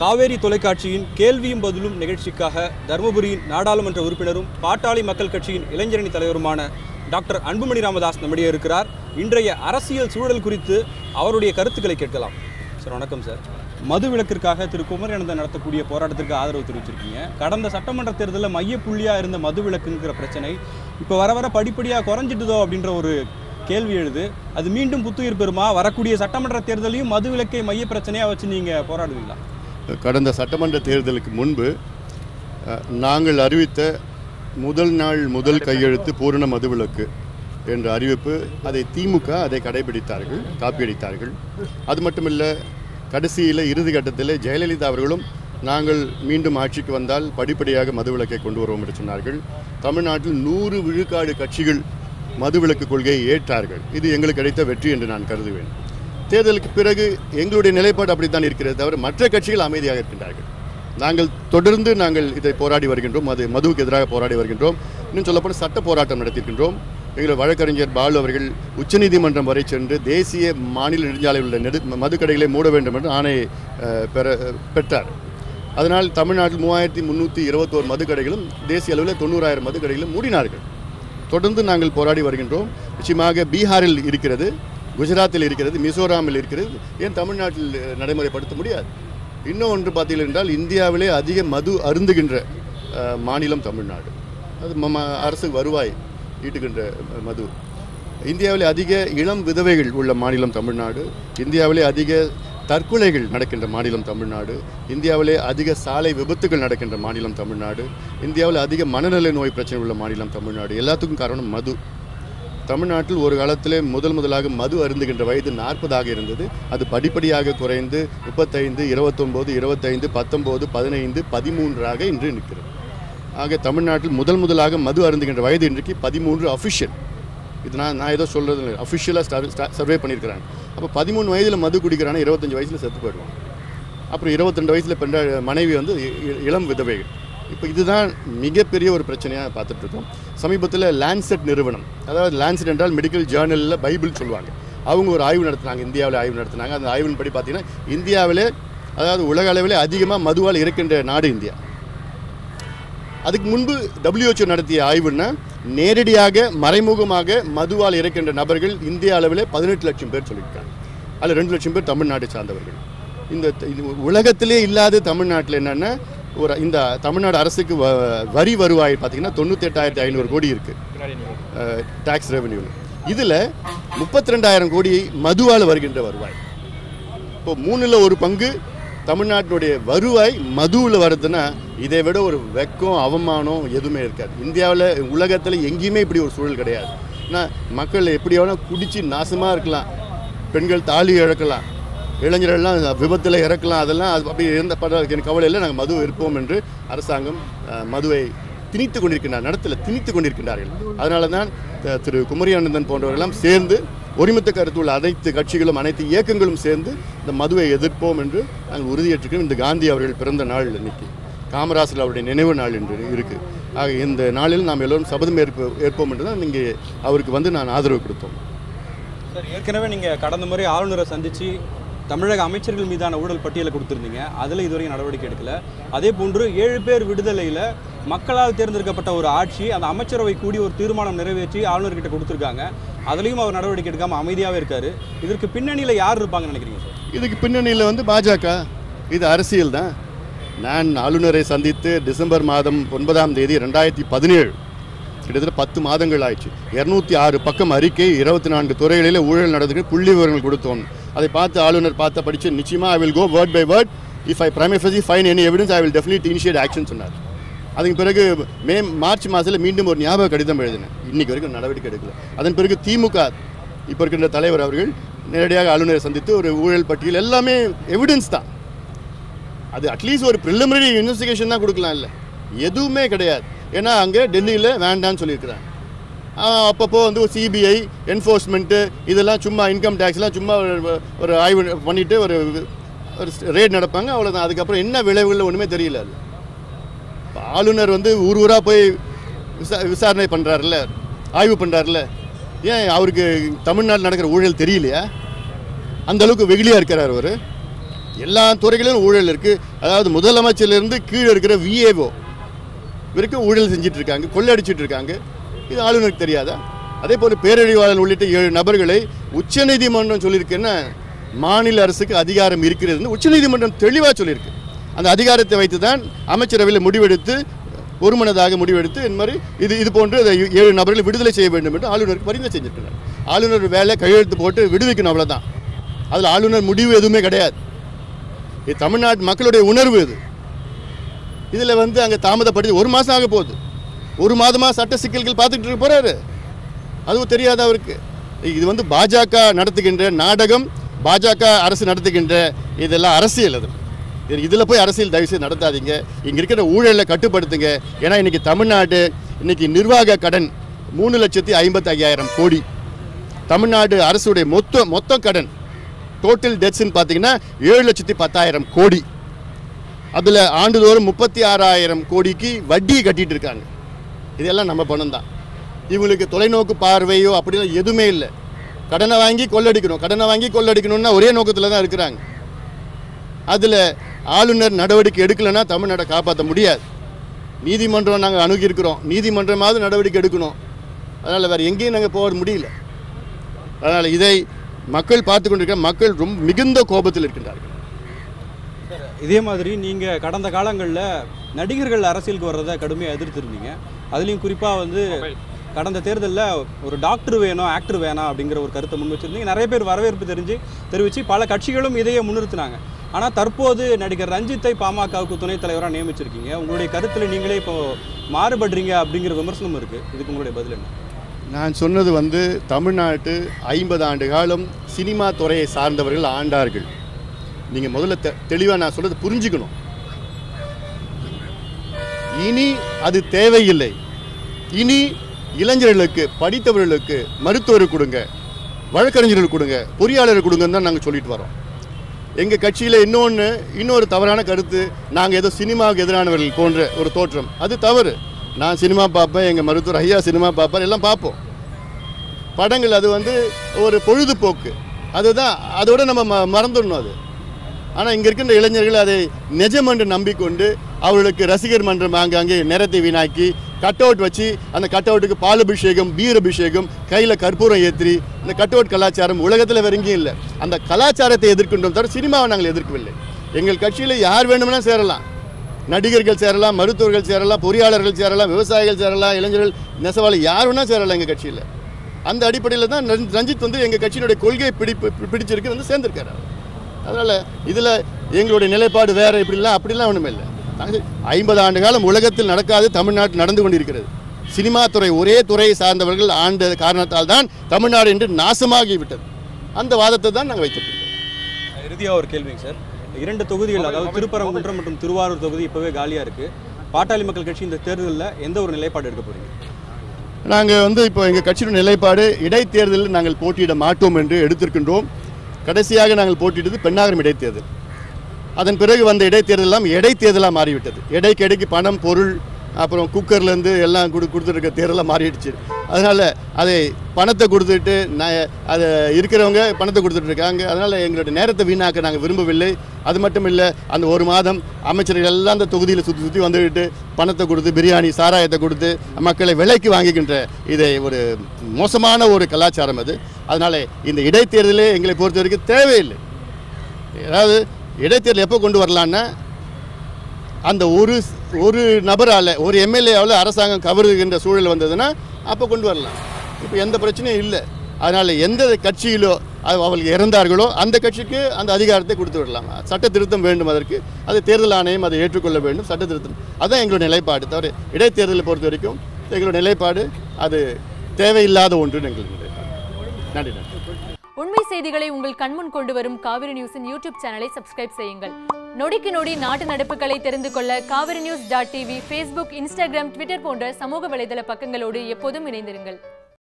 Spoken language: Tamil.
காவேரி தொலைக்காட்சியின் கேள்வியும் பதிலும் நிகழ்ச்சிக்காக தருமபுரியின் நாடாளுமன்ற உறுப்பினரும் பாட்டாளி மக்கள் கட்சியின் இளைஞரணி தலைவருமான டாக்டர் அன்புமணி ராமதாஸ் நம்மிடையே இருக்கிறார் இன்றைய அரசியல் சூழல் குறித்து அவருடைய கருத்துக்களை கேட்கலாம் சார் வணக்கம் சார் மது விலக்கிற்காக திரு குமரனந்தன் நடத்தக்கூடிய போராட்டத்திற்கு ஆதரவு தெரிவிச்சிருக்கீங்க கடந்த சட்டமன்ற தேர்தலில் மையப்புள்ளியாக இருந்த மது விலக்குங்கிற பிரச்சனை இப்போ வர வர படிப்படியாக குறைஞ்சிட்டுதோ அப்படின்ற ஒரு கேள்வி எழுது அது மீண்டும் புத்துயிர் பெறுமா வரக்கூடிய சட்டமன்ற தேர்தலையும் மது விலக்கை மைய பிரச்சனையாக வச்சு நீங்கள் போராடுவீங்களா கடந்த சட்டமன்ற தேர்தலுக்கு முன்பு அஹ், நாங்கள் அறிவித்த முதல் நாள் முதல் கையெழுத்து பூரண மதுவிலக்கு என்ற அறிவிப்பு அதை திமுக அதை கடைபிடித்தார்கள் காப்பியடித்தார்கள் அது மட்டுமில்ல கடைசியில் இறுதி கட்டத்தில் ஜெயலலிதா அவர்களும் நாங்கள் மீண்டும் ஆட்சிக்கு வந்தால் படிப்படியாக மதுவிலக்கை கொண்டு வருவோம் என்று சொன்னார்கள் தமிழ்நாட்டில் நூறு விழுக்காடு கட்சிகள் மதுவிலக்கு கொள்கையை ஏற்றார்கள் இது எங்களுக்கு கிடைத்த வெற்றி என்று நான் கருதுவேன் தேர்தலுக்கு பிறகு எங்களுடைய நிலைப்பாடு அப்படித்தான் இருக்கிறது தவிர மற்ற கட்சிகள் அமைதியாக இருக்கின்றார்கள் நாங்கள் தொடர்ந்து நாங்கள் இதை போராடி வருகின்றோம் அது மதுவுக்கு எதிராக போராடி வருகின்றோம் இன்னும் சொல்லப்போனால் சட்ட போராட்டம் நடத்தியிருக்கின்றோம் எங்கள் வழக்கறிஞர் பாலு அவர்கள் உச்சநீதிமன்றம் வரை சென்று தேசிய மாநில நெடுஞ்சாலையில் உள்ள நெடு மதுக்கடைகளை மூட வேண்டும் என்று ஆணை அஹ், பெற பெற்றார் அதனால் தமிழ்நாட்டில் மூவாயிரத்தி முந்நூற்றி இருபத்தோரு மதுக்கடைகளும் தேசிய அளவில் தொண்ணூறாயிரம் மதுக்கடைகளும் மூடினார்கள் தொடர்ந்து நாங்கள் போராடி வருகின்றோம் நிச்சயமாக பீகாரில் இருக்கிறது குஜராத்தில் இருக்கிறது மிசோராமில் இருக்கிறது ஏன் தமிழ்நாட்டில் அஹ், நடைமுறைப்படுத்த முடியாது இன்னும் ஒன்று பார்த்தீர்கள் என்றால் இந்தியாவிலே அதிக மது அருந்துகின்ற அஹ், மாநிலம் தமிழ்நாடு அது ம- ம- அரசு வருவாய் ஈட்டுகின்ற அஹ், மது இந்தியாவிலே அதிக இளம் விதவைகள் உள்ள மாநிலம் தமிழ்நாடு இந்தியாவிலே அதிக தற்கொலைகள் நடக்கின்ற மாநிலம் தமிழ்நாடு இந்தியாவிலே அதிக சாலை விபத்துகள் நடக்கின்ற மாநிலம் தமிழ்நாடு இந்தியாவில் அதிக மனநல நோய் பிரச்சனை உள்ள மாநிலம் தமிழ்நாடு எல்லாத்துக்கும் காரணம் மது தமிழ்நாட்டில் ஒரு காலத்திலே முதல் முதலாக மது அருந்துகின்ற வயது நாற்பதாக இருந்தது அது படிப்படியாக குறைந்து முப்பத்தைந்து இருபத்தொம்போது இருபத்தைந்து பத்தொம்போது பதினைந்து பதிமூன்றாக இன்று நிற்கிறது ஆக தமிழ்நாட்டில் முதல் முதலாக மது அருந்துகின்ற வயது இன்றைக்கு பதிமூன்று அஃபிஷியல் இது நான் நான் ஏதோ சொல்கிறது இல்லை அஃபிஷியலாக சர்வே பண்ணியிருக்கிறாங்க அப்போ பதிமூணு வயதில் மது குடிக்கிறானா இருபத்தஞ்சி வயசில் செத்து போயிடுவான் அப்புறம் இருபத்திரெண்டு வயசில் பெண்ட மனைவி வந்து இ- இ- இளம் விதவைகள் இப்போ இதுதான் மிகப்பெரிய ஒரு பிரச்சனையாக பார்த்துட்டு இருக்கோம் சமீபத்தில் லான்செட் நிறுவனம் அதாவது லான்செட் என்றால் மெடிக்கல் ஜேர்னலில் பைபிள் சொல்லுவாங்க அவங்க ஒரு ஆய்வு நடத்துனாங்க இந்தியாவில் ஆய்வு நடத்துனாங்க அந்த ஆய்வின் படி பார்த்தீங்கன்னா இந்தியாவிலே அதாவது உலக அளவிலே அதிகமாக மதுவால் இருக்கின்ற நாடு இந்தியா அதுக்கு முன்பு WHO நடத்திய ஆய்வுன்னா நேரடியாக மறைமுகமாக மதுவால் இறக்கின்ற நபர்கள் இந்திய அளவில் பதினெட்டு லட்சம் பேர் சொல்லியிருக்காங்க அதில் ரெண்டு லட்சம் பேர் தமிழ்நாட்டை சார்ந்தவர்கள் இந்த இது உலகத்திலே இல்லாத தமிழ்நாட்டில் என்னென்னா ஒரு இந்த தமிழ்நாடு அரசுக்கு வ வரி வருவாய் பார்த்தீங்கன்னா தொண்ணூற்றி எட்டாயிரத்தி ஐநூறு கோடி இருக்குது டேக்ஸ் ரெவென்யூ இதில் முப்பத்தி ரெண்டாயிரம் கோடி மதுவால் வருகின்ற வருவாய் இப்போ மூணில் ஒரு பங்கு தமிழ்நாட்டினுடைய வருவாய் மதுவில் வருதுன்னா இதை விட ஒரு வெக்கம் அவமானம் எதுவுமே இருக்காது இந்தியாவில் உலகத்தில் எங்கேயுமே இப்படி ஒரு சூழல் கிடையாது ஏன்னா மக்கள் எப்படி வேணால் குடித்து நாசமாக இருக்கலாம் பெண்கள் தாலி இழக்கலாம் இளைஞர்கள்லாம் விபத்தில் இறக்கலாம் அதெல்லாம் அது அப்படி இருந்த பட எனக்கு கவலை இல்லை நாங்கள் மது இருப்போம் என்று அரசாங்கம் அஹ், மதுவை திணித்து கொண்டிருக்கின்றார் நடத்தில் திணித்து கொண்டிருக்கின்றார்கள் அதனால தான் த- திரு குமரியானந்தன் போன்றவர்களெல்லாம் சேர்ந்து ஒருமித்த கருத்துள்ள அனைத்து கட்சிகளும் அனைத்து இயக்கங்களும் சேர்ந்து இந்த மதுவை எதிர்ப்போம் என்று நாங்கள் உறுதியேற்றிருக்கிறோம் இந்த காந்தி அவர்கள் பிறந்த நாள் இன்னைக்கு காமராசர் அவருடைய நினைவு நாள் என்று இருக்கு ஆக இந்த நாளில் நாம் எல்லோரும் சபதம் ஏற்ப ஏற்போம் என்று தான் இங்கே அவருக்கு வந்து நான் ஆதரவு கொடுத்தோம் சார் ஏற்கனவே நீங்கள் கடந்த முறை ஆளுநரை சந்தித்து தமிழக அமைச்சர்கள் மீதான ஊழல் பட்டியலை கொடுத்துருந்தீங்க அதில் இதுவரையும் நடவடிக்கை எடுக்கல அதே போன்று ஏழு பேர் விடுதலையில் மக்களால் தேர்ந்தெடுக்கப்பட்ட ஒரு ஆட்சி அந்த அமைச்சரவை கூடி ஒரு தீர்மானம் நிறைவேற்றி ஆளுநர்கிட்ட கொடுத்துருக்காங்க அதுலேயும் அவர் நடவடிக்கை எடுக்காமல் அமைதியாகவே இருக்காரு இதற்கு பின்னணியில் யார் இருப்பாங்கன்னு நினைக்கிறீங்க சார் இதுக்கு பின்னணியில் வந்து பாஜக இது அரசியல் தான் நான் ஆளுநரை சந்தித்து டிசம்பர் மாதம் ஒன்பதாம் தேதி ரெண்டாயிரத்தி பதினேழு கிட்டத்தட்ட பத்து மாதங்கள் ஆயிடுச்சு இரநூத்தி ஆறு பக்கம் அறிக்கை இருபத்தி நான்கு துறைகளில் ஊழல் நடந்துக்கு புள்ளி விவரங்கள் கொடுத்தோம் அதை பார்த்து ஆளுநர் பார்த்து படித்து நிச்சயமாக I will go word by word if I primary find any evidence I will definite initiate action சொன்னார் அதுக்கு பிறகு மே மார்ச் மாதத்தில் மீண்டும் ஒரு ஞாபக கடிதம் எழுதினேன் இன்னைக்கு வரைக்கும் நடவடிக்கை எடுக்கல அதன் பிறகு திமுக இப்போ இருக்கின்ற தலைவர் அவர்கள் நேரடியாக ஆளுநரை சந்தித்து ஒரு ஊழல் பட்டியல் எல்லாமே எவிடன்ஸ் தான் அது அட்லீஸ்ட் ஒரு ப்ரிலிமினரி இன்வெஸ்டிகேஷன் தான் கொடுக்கலாம் இல்லை எதுவுமே கிடையாது ஏன்னா அங்கே டெல்லியில் வேண்டான்னு சொல்லியிருக்கிறாங்க ஆஹ் அப்பப்போ வந்து ஒரு சிபிஐ என்ஃபோர்ஸ்மெண்ட்டு இதெல்லாம் சும்மா இன்கம் டேக்ஸ்லாம் சும்மா ஒரு- ஒரு ஆய்வு பண்ணிவிட்டு ஒரு ஒரு ரேட் நடப்பாங்க அவ்வளோதான் அதுக்கப்புறம் என்ன விளைவுகள் ஒன்றுமே தெரியல அது இப்ப ஆளுநர் வந்து ஊர் ஊராக போய் விசா விசாரணை பண்ணுறாருல்ல ஆய்வு பண்ணுறாருல்ல ஏன் அவருக்கு தமிழ்நாட்டில் நடக்கிற ஊழல் தெரியலையா அந்த அளவுக்கு வெகுளியாக இருக்கிறார் அவர் எல்லா துறைகளிலும் ஊழல் இருக்குது அதாவது முதலமைச்சர்லேருந்து கீழே இருக்கிற விஏஓ வரைக்கும் ஊழல் செஞ்சுட்டு இருக்காங்க கொள்ளடிச்சிட்டு இருக்காங்க இது ஆளுநருக்கு தெரியாதா அதே போல் பேரழிவாளர் உள்ளிட்ட ஏழு நபர்களை உச்சநீதிமன்றம் சொல்லியிருக்குன்னா மாநில அரசுக்கு அதிகாரம் இருக்கிறதுன்னு உச்சநீதிமன்றம் தெளிவாக சொல்லியிருக்கு அந்த அதிகாரத்தை வைத்து தான் அமைச்சரவையில் முடிவெடுத்து ஒருமனதாக முடிவெடுத்து இந்த மாதிரி இது இது போன்று அதை ஏழு நபர்களை விடுதலை செய்ய வேண்டும் என்று ஆளுநருக்கு பரிந்துரை செஞ்சிருக்கிறார் ஆளுநர் வேலை கையெழுத்து போட்டு விடுவிக்கணும் அவ்வளோதான் அதில் ஆளுநர் முடிவு எதுவுமே கிடையாது இது தமிழ்நாட்டு மக்களுடைய உணர்வு இது இதில் வந்து அங்கே தாமதப்படுத்தி ஒரு மாதம் ஆக போகுது ஒரு மாதமாக சட்ட சிக்கல்கள் பார்த்துக்கிட்டு இருக்க போகிறாரு அதுவும் தெரியாத அவருக்கு இது வந்து பாஜக நடத்துகின்ற நாடகம் பாஜக அரசு நடத்துகின்ற இதெல்லாம் அரசியல் அது இதில் போய் அரசியல் தயவுசெய்து நடத்தாதீங்க இங்கே இருக்கிற ஊழலை கட்டுப்படுத்துங்க ஏன்னா இன்றைக்கி தமிழ்நாடு இன்றைக்கி நிர்வாக கடன் மூணு லட்சத்தி ஐம்பத்தி ஐயாயிரம் கோடி தமிழ்நாடு அரசுடைய மொத்த மொத்த கடன் டோட்டல் டெட்ஸ்ன்னு பார்த்தீங்கன்னா ஏழு லட்சத்தி பத்தாயிரம் கோடி அதில் ஆண்டுதோறும் முப்பத்தி ஆறாயிரம் கோடிக்கு வட்டி கட்டிட்டு இருக்காங்க இதெல்லாம் நம்ம பணம் தான் இவங்களுக்கு தொலைநோக்கு பார்வையோ அப்படிலாம் எதுவுமே இல்லை கடனை வாங்கி கொள்ளடிக்கணும் கடனை வாங்கி கொள்ளடிக்கணும்னா ஒரே நோக்கத்தில் தான் இருக்கிறாங்க அதில் ஆளுநர் நடவடிக்கை எடுக்கலைன்னா தமிழ்நாட்டை காப்பாற்ற முடியாது நீதிமன்றம் நாங்கள் அணுகியிருக்கிறோம் நீதிமன்றமாவது நடவடிக்கை எடுக்கணும் அதனால் வேறு எங்கேயும் நாங்கள் போக முடியல அதனால் இதை மக்கள் பார்த்து கொண்டிருக்க மக்கள் ரொம்ப மிகுந்த கோபத்தில் இருக்கின்றார்கள் இதே மாதிரி நீங்கள் கடந்த காலங்களில் நடிகர்கள் அரசியலுக்கு வர்றதை கடுமையாக எதிர்த்திருந்தீங்க அதுலேயும் குறிப்பாக வந்து கடந்த தேர்தலில் ஒரு டாக்டர் வேணும் ஆக்டர் வேணாம் அப்படிங்கிற ஒரு கருத்தை முன் வச்சிருந்தீங்க நிறைய பேர் வரவேற்பு தெரிஞ்சு தெரிவித்து பல கட்சிகளும் இதையே முன்னிறுத்தினாங்க ஆனால் தற்போது நடிகர் ரஞ்சித்தை பாமகவுக்கு துணைத் தலைவராக நியமிச்சிருக்கீங்க உங்களுடைய கருத்தில் நீங்களே இப்போ மாறுபடுறீங்க அப்படிங்கிற விமர்சனம் இருக்குது இதுக்கு உங்களுடைய பதில் என்ன நான் சொன்னது வந்து தமிழ்நாட்டு ஐம்பது ஆண்டு காலம் சினிமா துறையை சார்ந்தவர்கள் ஆண்டார்கள் நீங்கள் முதல்ல தெ தெளிவாக நான் சொல்றது புரிஞ்சுக்கணும் இனி அது தேவையில்லை இனி இளைஞர்களுக்கு படித்தவர்களுக்கு மருத்துவர் கொடுங்க வழக்கறிஞர்கள் கொடுங்க பொறியாளர் கொடுங்கன்னு தான் நாங்கள் சொல்லிட்டு வரோம் எங்கள் கட்சியில் இன்னொன்று இன்னொரு தவறான கருத்து நாங்கள் ஏதோ சினிமாவுக்கு எதிரானவர்கள் போன்ற ஒரு தோற்றம் அது தவறு நான் சினிமா பார்ப்பேன் எங்கள் மருத்துவர் ஐயா சினிமா பார்ப்பார் எல்லாம் பார்ப்போம் படங்கள் அது வந்து ஒரு பொழுதுபோக்கு அதுதான் அதோட நம்ம ம மறந்துடணும் அது ஆனால் இங்கே இருக்கின்ற இளைஞர்கள் அதை நிஜம் என்று நம்பிக்கொண்டு அவர்களுக்கு ரசிகர் மன்றம் ஆங்காங்கே நிறத்தை வீணாக்கி கட் அவுட் வச்சு அந்த கட் அவுட்டுக்கு பால் அபிஷேகம் பீர் அபிஷேகம் கையில் கற்பூரம் ஏற்றி இந்த கட் அவுட் கலாச்சாரம் உலகத்தில் வேற எங்கேயும் இல்லை அந்த கலாச்சாரத்தை எதிர்க்கின்றோம் தவிர சினிமாவை நாங்கள் எதிர்க்கவில்லை எங்கள் கட்சியில் யார் வேண்டுமெனா சேரலாம் நடிகர்கள் சேரலாம் மருத்துவர்கள் சேரலாம் பொறியாளர்கள் சேரலாம் விவசாயிகள் சேரலாம் இளைஞர்கள் நெசவாளி யார் வேணா சேரலாம் எங்கள் கட்சியில் அந்த அடிப்படையில் தான் ரஞ்சித் ரஞ்சித் வந்து எங்கள் கட்சியினுடைய கொள்கையை பிடிப்பு பிடிச்சிருக்கு வந்து சேர்ந்திருக்காரு அவர் அதனால் இதில் எங்களுடைய நிலைப்பாடு வேறு இப்படிலாம் அப்படிலாம் ஒன்றுமே இல்லை நாங்கள் ஐம்பது ஆண்டு காலம் உலகத்தில் நடக்காது தமிழ்நாட்டில் நடந்து கொண்டிருக்கிறது சினிமா துறை ஒரே துறையை சார்ந்தவர்கள் ஆண்ட காரணத்தால் தான் தமிழ்நாடு என்று நாசமாகிவிட்டது அந்த வாதத்தை தான் நாங்கள் வைத்திருக்கிறோம் இறுதியாக ஒரு கேள்விங்க சார் இரண்டு தொகுதிகள் அதாவது திருப்பரங்குன்றம் மற்றும் திருவாரூர் தொகுதி இப்போவே காலியாக இருக்குது பாட்டாளி மக்கள் கட்சி இந்த தேர்தலில் எந்த ஒரு நிலைப்பாடு எடுக்க போறீங்க நாங்கள் வந்து இப்போ எங்கள் கட்சியின் நிலைப்பாடு இடைத்தேர்தலில் நாங்கள் போட்டியிட மாட்டோம் என்று எடுத்திருக்கின்றோம் கடைசியாக நாங்கள் போட்டியிட்டது பெண்ணாகரம் இடைத்தேர்தல் அதன் பிறகு வந்த இடைத்தேர்தல் எல்லாம் இடைத்தேர்தலாக மாறிவிட்டது எடைக்கு எடைக்கு பணம் பொருள் அப்புறம் குக்கர்லேருந்து எல்லாம் கொடு கொடுத்துருக்க தேர்தலாக மாறிடுச்சு அதனால் அதை பணத்தை கொடுத்துட்டு நான் அதை இருக்கிறவங்க பணத்தை கொடுத்துட்டு இருக்காங்க அதனால் எங்களுடைய நேரத்தை வீணாக்க நாங்கள் விரும்பவில்லை அது மட்டும் இல்லை அந்த ஒரு மாதம் அமைச்சர்கள் எல்லாம் அந்த தொகுதியில் சுற்றி சுற்றி வந்துக்கிட்டு பணத்தை கொடுத்து பிரியாணி சாராயத்தை கொடுத்து மக்களை விலைக்கு வாங்கிக்கின்ற இதை ஒரு மோசமான ஒரு கலாச்சாரம் அது அதனால் இந்த இடைத்தேர்தலே எங்களை பொறுத்த வரைக்கும் தேவையில்லை அதாவது இடைத்தேர்தல் எப்போ கொண்டு வரலான்னா அந்த ஒரு ஒரு நபரால் ஒரு எம்எல்ஏவால் அரசாங்கம் கவருகின்ற சூழல் வந்ததுன்னா அப்போ கொண்டு வரலாம் இப்போ எந்த பிரச்சனையும் இல்லை அதனால் எந்த கட்சியிலோ அது அவர்கள் இறந்தார்களோ அந்த கட்சிக்கு அந்த அதிகாரத்தை கொடுத்து விடலாம் சட்ட திருத்தம் வேண்டும் அதற்கு அது தேர்தல் ஆணையம் அதை ஏற்றுக்கொள்ள வேண்டும் சட்ட திருத்தம் அதுதான் எங்களுடைய நிலைப்பாடு தவிர இடைத்தேர்தலை பொறுத்த வரைக்கும் எங்களுடைய நிலைப்பாடு அது தேவையில்லாத ஒன்று எங்களுடைய நிலைப்பாடு நன்றி நன்றி உண்மை செய்திகளை உங்கள் கண்முன் கொண்டு வரும் காவிரி நியூஸின் யூடியூப் சேனலை சப்ஸ்கிரைப் செய்யுங்கள் நொடிக்கு நொடி நாட்டு நடப்புகளை தெரிந்து கொள்ள Kaveri news dot TV Facebook Instagram Twitter போன்ற சமூக வலைதள பக்கங்களோடு எப்போதும் இணைந்திருங்கள்